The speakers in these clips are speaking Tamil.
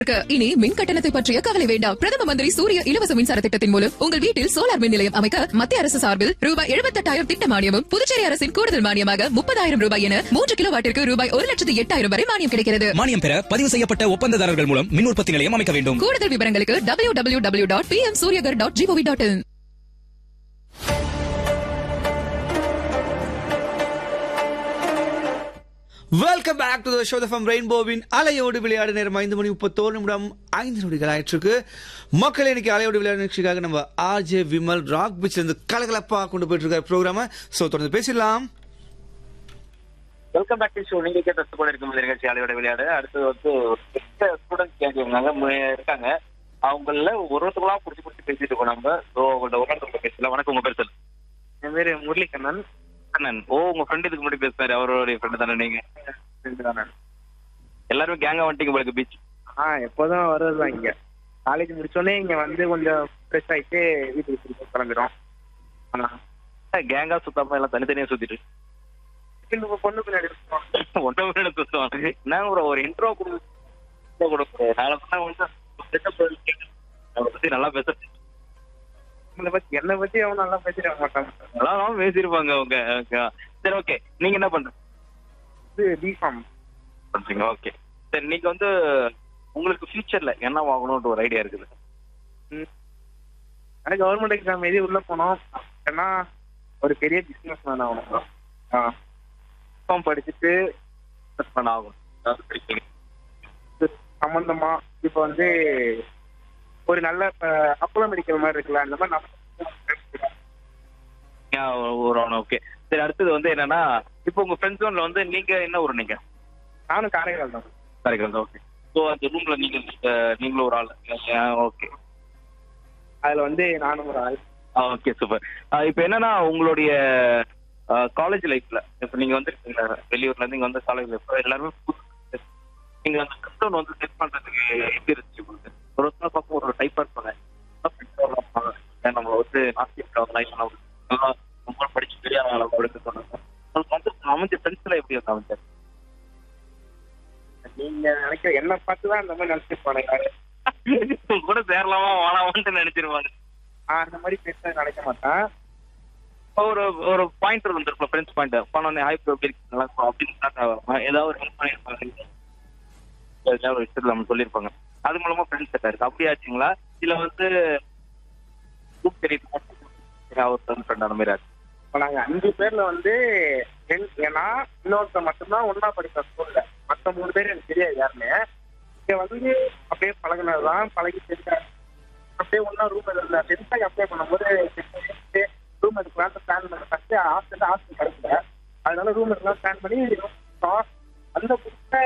இருக்கு. இனி மின் கட்டணத்தை பற்றிய கவலை வேண்டாம் பிரதம மந்திரி சூரிய இலவச மின்சார திட்டத்தின் மூலம் உங்கள் வீட்டில் சோலார் மின் நிலையம் அமைக்க மத்திய அரசு சார்பில் ரூபாய் எழுபத்தெட்டாயிரம் திட்ட மானியமும் புதுச்சேரி அரசின் கூடுதல் மானியமாக முப்பதாயிரம் ரூபாய் என மூன்று கிலோ வாட்டிற்கு ரூபாய் ஒரு லட்சத்து எட்டாயிரம் வரை மானியம் கிடைக்கிறது மானியம் பெற பதிவு செய்யப்பட்ட ஒப்பந்ததாரர்கள் மூலம் மின் உற்பத்தி நிலையம் அமைக்க வேண்டும் கூடுதல் விவரங்களுக்கு W W W dot P M Suryaghar dot G O V dot in welcome back to the show from ரெயின்போவின் அலையோடு விளையாடு நேரம் ஐந்து மணி முப்பத்தோரு நிமிடம் ஐந்து நொடிகள் ஆயிட்டிருக்கு மக்கள் இன்னைக்கு அலையோடு விளையாடு நிகழ்ச்சிக்காக நம்ம ஆர்ஜே விமல் ராக் பீச்ல இருந்து கலகலப்பா கொண்டு போயிட்டு இருக்காரு ப்ரோக்ராம சோ தொடர்ந்து பேசிடலாம் வெல்கம் பேக் டு ஷோ நீங்க கேட்ட கூட இருக்கும் நிகழ்ச்சி அலையோட விளையாடு அடுத்து வந்து ஒரு பெரிய ஸ்டூடெண்ட் கேட்கிறாங்க இருக்காங்க அவங்கள ஒரு ஒருத்தங்களா புடிச்சு புடிச்சு பேசிட்டு இருக்கோம் நம்ம ஸோ உங்கள்ட்ட ஒரு ஒருத்தர் பேசலாம் வணக்கம் உங்க பேர் சொல்லு என் பேரு முரளிகண்ணன் கண்ணன் ஓ உங்க ஃப்ரெண்ட் இதுக்கு முன்னாடி பேசுறாரு அவருடைய ஃப்ரெண்டு தானே நீங்க friend தானே எல்லாருமே கேங்கா வந்துட்டீங்க உங்களுக்கு பீச் ஆ எப்போதும் வர்றதுதான் இங்க காலேஜ் முடிச்சோடனே இங்க வந்து கொஞ்சம் ஃப்ரெஷ் ஆயிட்டு வீட்டுக்கு திரும்ப கிளம்பிடும் ஆனா கேங்கா சுத்தாம எல்லாம் தனித்தனியா சுத்திட்டு நம்ம பொண்ணு பின்னாடி இருக்கோம். ஒன்றை முன்னாடி சுத்துவாங்க என்ன ப்ரோ ஒரு இன்ட்ரோ கொடுக்க கொடுக்க நாளை பண்ணா வந்து அவரை பத்தி நல்லா பேச உங்களை பத்தி என்னை பத்தி அவன் நல்லா பேசிட மாட்டான் நல்லா பேசியிருப்பாங்க அவங்க Okay. சரி ஓகே நீங்க என்ன பண்றீங்க இது பிஃபார்ம் பண்றீங்க ஓகே சரி நீங்க வந்து உங்களுக்கு ஃபியூச்சர்ல என்ன வாங்கணும்னு ஒரு ஐடியா இருக்குது ஆனால் கவர்மெண்ட் எக்ஸாம் எழுதி உள்ள போனோம் ஏன்னா ஒரு பெரிய பிசினஸ் மேன் ஆகணும் ஆ பிஃபார்ம் படிச்சுட்டு Business man ஆகணும் அதாவது படிப்பீங்க. இது சம்பந்தமா இப்போ வந்து ஒரு நல்ல அப்போலோ மெடிக்கல் மாதிரி இருக்குல்ல அந்த மாதிரி நம்ம ஏன் ஒரு ஓகே சரி அடுத்தது வந்து என்னன்னா இப்போ உங்க ஃப்ரெண்ட் ஜோன்ல வந்து நீங்க என்ன ஊர் நீங்க நானும் காரைக்கால் தான் காரைக்கால் ஓகே ஸோ அந்த ரூம்ல நீங்க அஹ், நீங்களும் ஒரு ஆள் ஓகே அதுல வந்து நானும் ஒரு ஆள் ஓகே சூப்பர் இப்போ என்னன்னா உங்களுடைய காலேஜ் லைஃப்ல இப்போ நீங்க வந்து வெளியூர்ல இருந்து இங்க வந்து காலேஜ் லைஃப் எல்லாருமே புது- நீங்க அந்த கஸ்டம் வந்து செட் பண்றதுக்கு எப்படி இருந்துச்சு உங்களுக்கு ஒரு ஒருத்தர் பார்க்கும் ஒரு டைப்பா இருப்பாங்க ஏன் நம்ம வந்து நாஸ்டிக் லைஃப் நல்லா ரொம்ப படிச்சு பெரிய அளவு எடுத்து சொன்னாங்க உங்களுக்கு வந்து அமைஞ்ச ஃப்ரெண்ட்ஸ்ல எப்படி வந்து அமைஞ்சாரு நீங்க நினைக்கிற என்ன பார்த்து தான் அந்த மாதிரி நினைச்சிட்டு போனேன் உங்க கூட சேரலாமா வாழாமான்னு நினைச்சிருவாங்க நான் அந்த மாதிரி பேச நினைக்க மாட்டேன் ஒரு ஒரு பாயிண்ட் வந்துருக்கும் ஃப்ரெண்ட்ஸ் பாயிண்ட் போனோடனே ஹாய் ப்ரோ எப்படி இருக்கீங்களா அப்படின்னு start ஆகும். ஏதாவது ஒரு ஹெல்ப் பண்ணிருப்பாங்க ஏதாவது ஒரு விஷயத்துல நம்ம சொல்லியிருப்பாங்க அது மூலமா ஃப்ரெண்ட்ஸ் செட் ஆயிருக்கு அப்படி ஆச்சுங்களா இல்ல வந்து குரூப் தெரியுது ஒரு ஃப்ரெண்ட் அந்த மாதிரி ஆச்சு இப்போ நாங்க அஞ்சு பேர்ல வந்து ரெண்டு- ஏன்னா இன்னொருத்த மட்டும்தான் ஒண்ணா படிப்பேன் ஸ்கூல்ல மத்த மூணு பேர் எனக்கு தெரியாது யாருமே இங்க வந்து அப்படியே பழகினதுதான் பழகி தெரிஞ்ச அப்படியே ஒண்ணா ரூம் எடுக்கல டென்த்தாகி அப்ளை பண்ணும்போது ரூம் எடுக்கலாம் பிளான் பண்ண ஃபர்ஸ்ட் ஹாஸ்டல் ஹாஸ்டல் கிடைக்கல அதனால ரூம் எடுக்கலாம் பிளான் பண்ணி இருக்கோம். அந்த புதுசா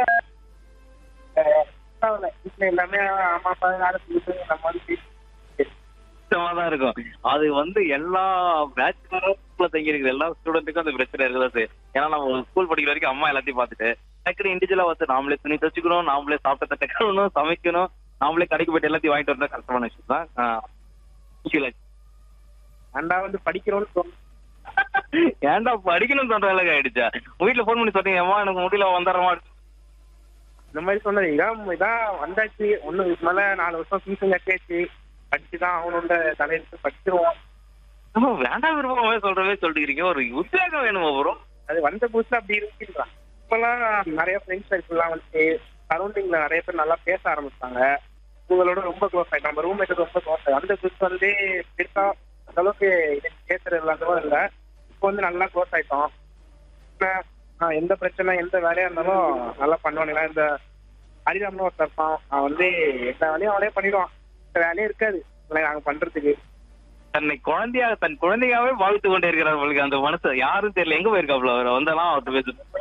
வீட்டுல எல்லாமே அம்மா அப்பா யாரும் சொல்லிட்டு நம்ம வந்து பேசி கஷ்டமா தான் இருக்கும் அது வந்து எல்லா பேச்சுலரும் தங்கி இருக்குது எல்லா ஸ்டூடெண்ட்டுக்கும் அந்த பிரச்சனை இருக்குதா சார் ஏன்னா நம்ம ஸ்கூல் படிக்கிற வரைக்கும் அம்மா எல்லாத்தையும் பார்த்துட்டு டக்குனு இண்டிவிஜுவலா வந்து நாமளே துணி தச்சுக்கணும் நாமளே சாப்பிட்ட தக்கணும் சமைக்கணும் நாமளே கடைக்கு போயிட்டு எல்லாத்தையும் வாங்கிட்டு வரணும் கஷ்டமான விஷயம் தான் ஆஹ் feel ஆச்சு. அண்டா வந்து படிக்கிறோம்னு தோணும் ஏன்டா படிக்கணும்னு தோன்ற அளவுக்கு ஆயிடுச்சா உங்க வீட்டுல ஃபோன் பண்ணி சொன்னீங்க அம்மா எனக்கு முடியல வந்துடுறமா இந்த மாதிரி சொன்னது இதான் இதான் வந்தாச்சு ஒன்றும் இதுக்கு மேல நாலு வருஷம் ஃபீஸும் கட்டியாச்சு படிச்சு தான் அவனோட தலையெடுத்து படிச்சிருவோம் வேண்டாம் விருப்பமாவே சொல்றவே சொல்லிக்கிறீங்க ஒரு உத்வேகம் வேணுமா ப்ரோ அது வந்த புதுசுல அப்படி இருக்குன்றான் இப்பெல்லாம் நிறைய ஃப்ரெண்ட்ஸ் சர்க்கிள்லாம் வந்து சரௌண்டிங்ல நிறைய பேர் நல்லா பேச ஆரம்பிச்சாங்க உங்களோட ரொம்ப க்ளோஸ் ஆயிட்டோம் நம்ம ரூம் ரொம்ப க்ளோஸ் ஆகும் அந்த புதுசு வந்து பெருசா அந்த அளவுக்கு பேசுறது இல்லாதவோ இல்லை இப்போ வந்து நல்லா க்ளோஸ் ஆயிட்டோம் என்ன, ஆஹ் எந்த பிரச்சனை எந்த வேலையா இருந்தாலும் நல்லா பண்ணுவானுங்க இந்த ஹரிராம்னு ஒருத்தர் இருப்பான் அவன் வந்து எந்த வேலையும் அவனே பண்ணிடுவான் இந்த வேலையே இருக்காது இதெல்லாம் நாங்க பண்றதுக்கு தன்னை குழந்தையாக தன் குழந்தையாவே வாழ்த்து கொண்டே இருக்கிறார் உங்களுக்கு அந்த மனசு யாரும் தெரியல எங்க போயிருக்காப்ல அவர் வந்தெல்லாம் அவர்கிட்ட பேசு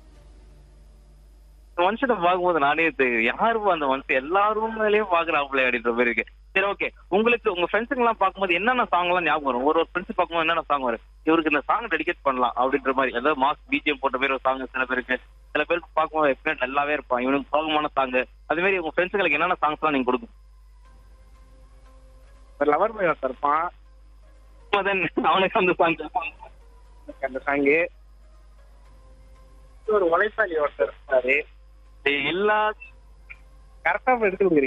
அந்த மனுஷனை பார்க்கும்போது நானே தெ- யாரும் அந்த மனுஷன் எல்லா ரூம்லயும் பாக்குறாப்புல அப்படின்ற மாதிரி இருக்கு சரி ஓகே உங்களுக்கு உங்க ஃப்ரெண்ட்ஸுங்க எல்லாம் பார்க்கும்போது என்னென்ன சாங் எல்லாம் ஞாபகம் வரும் ஒரு ஒரு ஃப்ரெண்ட்ஸ் பார்க்கும்போது என்னென்ன சாங் வரும் இவருக்கு இந்த சாங் டெடிகேட் பண்ணலாம் அப்படின்ற மாதிரி ஏதாவது மாஸ் பிஜிஎம் போட்ட பேர் ஒரு சாங் சில பேருக்கு சில பேருக்கு பார்க்கும்போது எப்பவுமே நல்லாவே இருப்பான் இவனுக்கு சோகமான சாங் அது மாதிரி உங்க ஃப்ரெண்ட்ஸுங்களுக்கு என்னென்ன சாங்ஸ் எல்லாம் நீங்க கொடுக்கும் ஒரு லவர் பாய் ஒருத்தர் இருப்பான் மதன் அவனுக்கு அந்த சாங் அந்த சாங்கு ஒரு உழைப்பாளி ஒருத்தர் இருப்பாரு எல்லா கரெக்டா எடுத்துருங்க